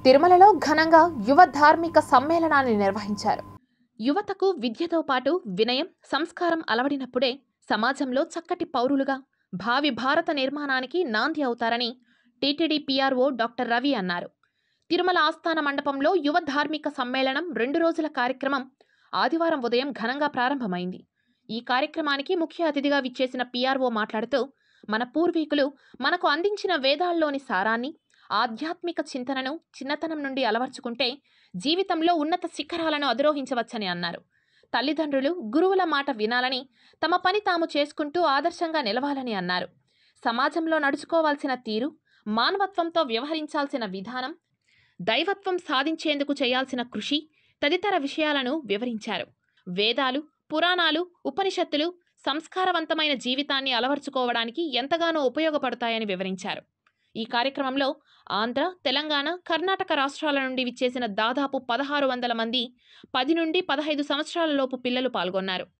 తిరుమలలో ఘనంగా యువ ధార్మిక సమ్మేళనాన్ని నిర్వహించారు యువతకు విద్యతో పాటు వినయం సంస్కారం అలవడినప్పుడే సమాజంలో చక్కటి పౌరులుగా భావి భారత నిర్మాణానికి నాంది అవుతారని టీటీడీ పీఆర్ఓ డాక్టర్ రవి అన్నారు తిరుమల ఆస్థాన మండపంలో యువ ధార్మిక సమ్మేళనం రెండు రోజుల కార్యక్రమం ఆదివారం ఉదయం ఘనంగా ప్రారంభమైంది ఈ కార్యక్రమానికి ముఖ్య అతిథిగా విచ్చేసిన పీఆర్ఓ మాట్లాడుతూ మన పూర్వీకులు మనకు అందించిన వేదాల్లోని సారాన్ని ఆధ్యాత్మిక చింతనను చిన్నతనం నుండి అలవర్చుకుంటే జీవితంలో ఉన్నత శిఖరాలను అధిరోహించవచ్చని అన్నారు తల్లిదండ్రులు గురువుల మాట వినాలని తమ పని తాము చేసుకుంటూ ఆదర్శంగా నిలవాలని అన్నారు సమాజంలో నడుచుకోవాల్సిన తీరు మానవత్వంతో వ్యవహరించాల్సిన విధానం దైవత్వం సాధించేందుకు చేయాల్సిన కృషి తదితర విషయాలను వివరించారు వేదాలు పురాణాలు ఉపనిషత్తులు సంస్కారవంతమైన జీవితాన్ని అలవర్చుకోవడానికి ఎంతగానో ఉపయోగపడతాయని వివరించారు ఈ కార్యక్రమంలో ఆంధ్ర తెలంగాణ కర్ణాటక రాష్ట్రాల నుండి విచ్చేసిన దాదాపు పదహారు వందల మంది పది నుండి పదహైదు సంవత్సరాల లోపు పిల్లలు పాల్గొన్నారు